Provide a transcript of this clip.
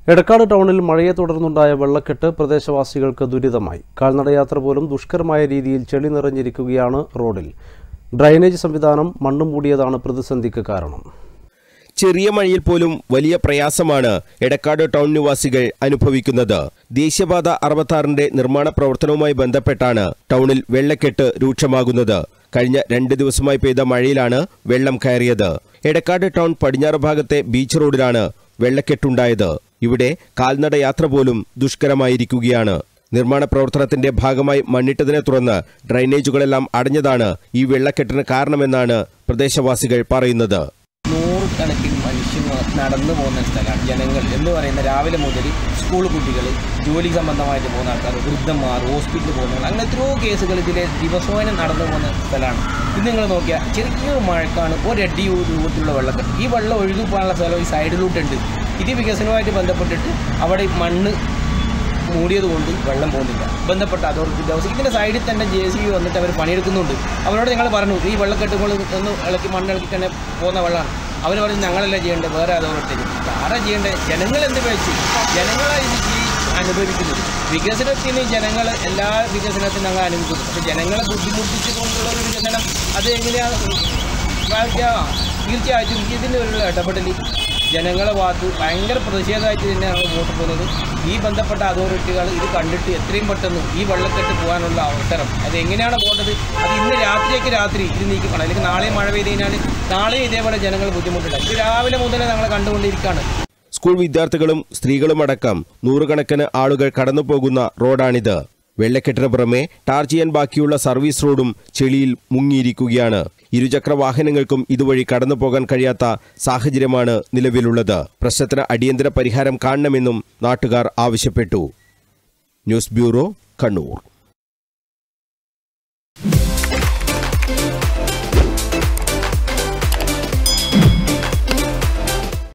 എടക്കാട് ടൗണിൽ മഴയെ തുടർന്നുണ്ടായ വെള്ളക്കെട്ട് പ്രദേശവാസികൾക്ക് ദുരിതമായി കാൽനടയാത്ര പോലും ദുഷ്കരമായ രീതിയിൽ ചെളി നിറഞ്ഞിരിക്കുകയാണ് റോഡിൽ ഡ്രൈനേജ് സംവിധാനം മണ്ണും മൂടിയതാണ് പ്രതിസന്ധിക്ക് കാരണം ചെറിയ മഴയിൽ പോലും വലിയ പ്രയാസമാണ് എടക്കാട് ടൗൺ നിവാസികൾ അനുഭവിക്കുന്നത് ദേശീയപാത അറുപത്താറിന്റെ നിർമ്മാണ പ്രവർത്തനവുമായി ബന്ധപ്പെട്ടാണ് ടൗണിൽ വെള്ളക്കെട്ട് രൂക്ഷമാകുന്നത് കഴിഞ്ഞ രണ്ട് ദിവസമായി പെയ്ത മഴയിലാണ് വെള്ളം കയറിയത് എടക്കാട് ടൗൺ പടിഞ്ഞാറ് ഭാഗത്തെ ബീച്ച് റോഡിലാണ് വെള്ളക്കെട്ടുണ്ടായത് ഇവിടെ കാൽനട യാത്ര പോലും ദുഷ്കരമായിരിക്കുകയാണ് നിർമ്മാണ പ്രവർത്തനത്തിന്റെ ഭാഗമായി മണ്ണിട്ടതിനെ തുടർന്ന് ഡ്രൈനേജുകളെല്ലാം അടഞ്ഞതാണ് ഈ വെള്ളക്കെട്ടിന് കാരണമെന്നാണ് പ്രദേശവാസികൾ പറയുന്നത് നൂറുകണക്കിന് മനുഷ്യർ നടന്നു പോകുന്ന സ്ഥലമാണ് ജനങ്ങൾ എന്ന് പറയുന്ന രാവിലെ മുതൽ സ്കൂൾ കുട്ടികൾ ജോലി സംബന്ധമായിട്ട് പോകുന്ന ആൾക്കാർ വൃദ്ധന്മാർ ഹോസ്പിറ്റലിൽ പോകുന്നവർ അങ്ങനെ എത്രയോ കേസുകൾ ഇതിലെ ദിവസേന നടന്നു പോകുന്ന സ്ഥലമാണ് ഇത് നിങ്ങൾ നോക്കിയാൽ ചെറിയൊരു മഴക്കാണ് ഒരടി രൂപത്തിലുള്ള വെള്ളക്കെട്ട് ഈ വെള്ളം ഒഴുകി പോകാനുള്ള സ്ഥലം ഈ സൈഡിലോട്ടുണ്ട് ഇത് വികസനവുമായിട്ട് ബന്ധപ്പെട്ടിട്ട് അവിടെ ഈ മണ്ണ് മൂടിയത് കൊണ്ട് വെള്ളം പോകുന്നില്ല ബന്ധപ്പെട്ട അതോറിറ്റി ദിവസം ഇതിൻ്റെ സൈഡിൽ തന്നെ ജെ സി ബി വന്നിട്ട് അവർ പണിയെടുക്കുന്നുണ്ട് അവരോട് ഞങ്ങൾ പറഞ്ഞു ഈ വെള്ളക്കെട്ടുകൾ ഒന്ന് ഇളക്കി മണ്ണിളക്കി തന്നെ പോകുന്ന വെള്ളമാണ് അവർ പറഞ്ഞു ഞങ്ങളല്ല ചെയ്യേണ്ടത് വേറെ അതോറിറ്റി ആരാ ചെയ്യേണ്ടത് ജനങ്ങൾ എന്ത് കഴിച്ചു ജനങ്ങളാണ് ഇത് ഈ അനുഭവിക്കുന്നത് വികസനത്തിന് ജനങ്ങൾ എല്ലാ വികസനത്തിനും ഞങ്ങൾ അനുഭവിക്കുന്നു പക്ഷേ ജനങ്ങളെ ബുദ്ധിമുട്ടിച്ചുകൊണ്ടുള്ള ഒരു വികസനം അത് എങ്ങനെയാണ് പ്രാപിക്കാം തീർച്ചയായിട്ടും ഇതിൻ്റെ ഒരു ഇടപെടൽ ജനങ്ങളെ ഭാഗത്ത് ഭയങ്കര പ്രതിഷേധമായിട്ട് തന്നെയാണ് മുന്നോട്ട് പോകുന്നത് ഈ ബന്ധപ്പെട്ട അതോറിറ്റികൾ ഇത് കണ്ടിട്ട് എത്രയും പെട്ടെന്ന് ഈ വെള്ളക്കെട്ട് പോകാനുള്ള അവസരം അത് എങ്ങനെയാണ് പോകേണ്ടത് അത് ഇന്ന് രാത്രിയൊക്കെ രാത്രി ഇത് നീക്കിക്കണം അല്ലെങ്കിൽ നാളെ മഴ പെയ്ത് കഴിഞ്ഞാൽ നാളെയും ഇതേപോലെ ജനങ്ങൾ ബുദ്ധിമുട്ടുണ്ട് ഇത് രാവിലെ മുതലേ ഞങ്ങൾ കണ്ടുകൊണ്ടിരിക്കുകയാണ് സ്കൂൾ വിദ്യാർത്ഥികളും സ്ത്രീകളുമടക്കം നൂറുകണക്കിന് ആളുകൾ കടന്നുപോകുന്ന റോഡാണിത് വെള്ളക്കെട്ടിന് പുറമെ ടാർ ചെയ്യാൻ ബാക്കിയുള്ള സർവീസ് റോഡും ചെളിയിൽ മുങ്ങിയിരിക്കുകയാണ് ഇരുചക്ര വാഹനങ്ങൾക്കും ഇതുവഴി കടന്നു പോകാൻ കഴിയാത്ത സാഹചര്യമാണ് നിലവിലുള്ളത് പ്രശ്നത്തിന് അടിയന്തര പരിഹാരം കാണണമെന്നും നാട്ടുകാർ ആവശ്യപ്പെട്ടു ന്യൂസ് ബ്യൂറോ കണ്ണൂർ